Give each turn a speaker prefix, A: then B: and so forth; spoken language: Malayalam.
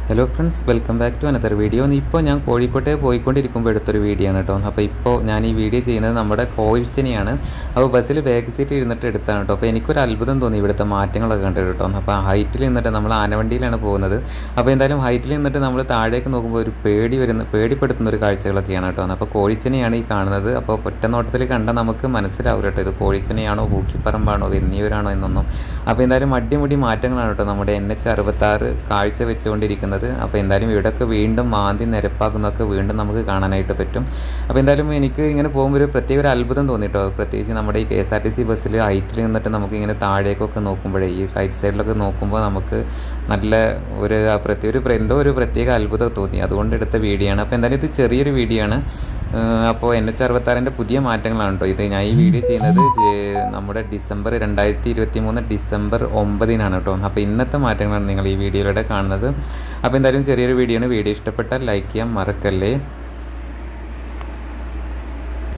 A: hello friends welcome back to another video ഇപ്പോൾ ഞാൻ കോഴിക്കോട്ടെ പോയിക്കൊണ്ടിരിക്കുമ്പോൾ എടുത്തൊരു വീഡിയോ ആണ് കേട്ടോ അപ്പോൾ ഇപ്പോൾ ഞാൻ ഈ വീഡിയോ ചെയ്യുന്നത് നമ്മുടെ കോഴിച്ചനെയാണ് അപ്പോൾ ബസ്സിൽ ബാക്ക് സീറ്റ് ഇരുന്നിട്ട് എടുത്താണ് കേട്ടോ അപ്പോൾ എനിക്കൊരു അത്ഭുതം തോന്നി ഇവിടുത്തെ മാറ്റങ്ങളൊക്കെ കണ്ടിട്ട് കേട്ടോ അപ്പോൾ ഹൈറ്റിൽ നിന്നിട്ട് നമ്മൾ ആനവണ്ടിയിലാണ് പോകുന്നത് അപ്പോൾ എന്തായാലും ഹൈറ്റിൽ നിന്നിട്ട് നമ്മൾ താഴേക്ക് നോക്കുമ്പോൾ ഒരു പേടി വരുന്ന പേടിപ്പെടുത്തുന്ന ഒരു കാഴ്ചകളൊക്കെയാണ് കേട്ടോ അപ്പോൾ കോഴിച്ചനെയാണ് ഈ കാണുന്നത് അപ്പോൾ ഒറ്റ നോട്ടത്തിൽ കണ്ടാൽ നമുക്ക് മനസ്സിലാവില്ല കേട്ടോ ഇത് കോഴിച്ചനെയാണോ പൂക്കിപ്പറമ്പാണോ വെന്നിയൂരാണോ എന്നൊന്നും അപ്പോൾ എന്തായാലും അടിമുടി മാറ്റങ്ങളാണ് കേട്ടോ നമ്മുടെ എൻ എച്ച് അറുപത്താറ് കാഴ്ച വെച്ചുകൊണ്ടിരിക്കുന്നത് അപ്പോൾ എന്തായാലും ഇവിടെയൊക്കെ വീണ്ടും മാന്തി നിരപ്പാക്കുന്നതൊക്കെ വീണ്ടും നമുക്ക് കാണാനായിട്ട് പറ്റും അപ്പോൾ എന്തായാലും എനിക്ക് ഇങ്ങനെ പോകുമ്പോൾ ഒരു പ്രത്യേക ഒരു അത്ഭുതം തോന്നിട്ടോ പ്രത്യേകിച്ച് നമ്മുടെ ഈ K S R T C ബസ്സിൽ ഹൈറ്റിൽ നിന്നിട്ട് നമുക്ക് ഇങ്ങനെ താഴേക്കൊക്കെ നോക്കുമ്പോഴേ ഈ റൈറ്റ് സൈഡിലൊക്കെ നോക്കുമ്പോൾ നമുക്ക് നല്ല ഒരു ആ പ്രത്യേക ഒരു പ്ര- എന്തോ ഒരു പ്രത്യേക അത്ഭുതം തോന്നി അതുകൊണ്ട് എടുത്ത വീഡിയോ ആണ് അപ്പോൾ എന്തായാലും ഇത് ചെറിയൊരു വീഡിയോ ആണ് അപ്പോൾ എൻ എച്ച് അറുപത്താറിൻ്റെ പുതിയ മാറ്റങ്ങളാണ് കേട്ടോ ഇത് ഞാൻ ഈ വീഡിയോ ചെയ്യുന്നത് ജെ- നമ്മുടെ ഡിസംബർ രണ്ടായിരത്തി ഇരുപത്തി മൂന്ന് ഡിസംബർ ഒമ്പതിനാണ് കേട്ടോ അപ്പോൾ ഇന്നത്തെ മാറ്റങ്ങളാണ് നിങ്ങൾ ഈ വീഡിയോയിലൂടെ കാണുന്നത് അപ്പോൾ എന്തായാലും ചെറിയൊരു വീഡിയോ ആണ് വീഡിയോ ഇഷ്ടപ്പെട്ടാൽ ലൈക്ക് ചെയ്യാൻ മറക്കല്ലേ